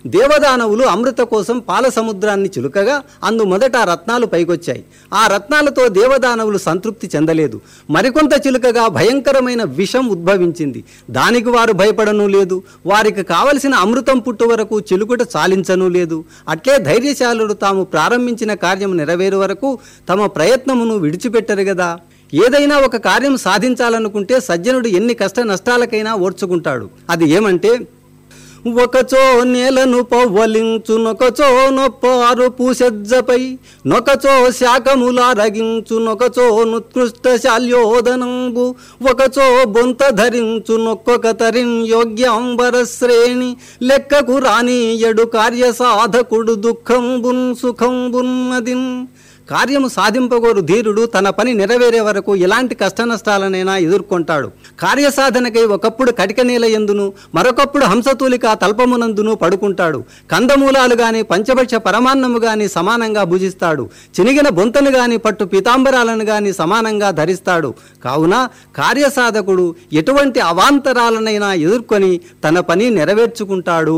దేవదానవులు అమృత కోసం పాల సముద్రాన్ని చిలుకగా అందు మొదట ఆ రత్నాలు పైకొచ్చాయి ఆ రత్నాలతో దేవదానవులు సంతృప్తి చెందలేదు మరికొంత చిలుకగా భయంకరమైన విషం ఉద్భవించింది దానికి వారు భయపడను లేదు వారికి కావలసిన అమృతం పుట్టు వరకు చిలుకుట చాలించను లేదు అట్లే ధైర్యశాలుడు తాము ప్రారంభించిన కార్యం నెరవేరు వరకు తమ ప్రయత్నమును విడిచిపెట్టరు కదా ఏదైనా ఒక కార్యం సాధించాలనుకుంటే సజ్జనుడు ఎన్ని కష్ట నష్టాలకైనా ఓర్చుకుంటాడు అది ఏమంటే ఒకచో నేలను పవ్వలించు నొకచో నొప్పారు పూసెజ్జపై నొకచో శాఖములారగించు నొకచో నుత్కృష్ట శాల్యోదనంబు ఒకచో బొంత ధరించు నొక్కొక తరిన్ యోగ్యాంబర శ్రేణి లెక్కకు రాని ఎడు కార్య సాధకుడు దుఃఖంబున్ సుఖంబున్ అదిన్ కార్యము సాధింపగోరు ధీరుడు తన పని నెరవేరే వరకు ఎలాంటి కష్టనష్టాలనైనా ఎదుర్కొంటాడు కార్యసాధనకై ఒకప్పుడు కటిక నేల ఎందును మరొకప్పుడు హంసతూలిక తల్పమునందును పడుకుంటాడు కందమూలాలు గాని పంచభక్ష పరమాన్నము గాని సమానంగా భుజిస్తాడు చినిగిన బొంతను గాని పట్టు పీతాంబరాలను గాని సమానంగా ధరిస్తాడు కావున కార్యసాధకుడు ఎటువంటి అవాంతరాలనైనా ఎదుర్కొని తన పని నెరవేర్చుకుంటాడు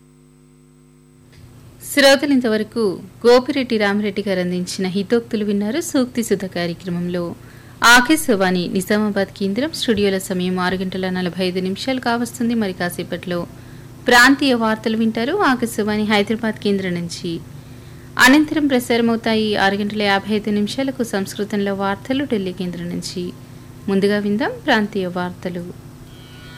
శ్రోతలు ఇంతవరకు గోపిరెడ్డి రామరెడ్డి గారు అందించిన హితోక్తులు విన్నారు సూక్తి సుధ కార్యక్రమంలో ఆకాశవాణి నిజామాబాద్ కేంద్రం స్టూడియోల సమయం ఆరు గంటల నలభై ఐదు నిమిషాలు కావస్తుంది మరి కాసేపట్లో ప్రాంతీయ వార్తలు వింటారు ఆకాశవాణి హైదరాబాద్ కేంద్రం నుంచి అనంతరం ప్రసారమవుతాయి ఆరు గంటల యాభై ఐదు నిమిషాలకు సంస్కృతంలో వార్తలు ఢిల్లీ కేంద్రం నుంచి ముందుగా విందాం ప్రాంతీయ వార్తలు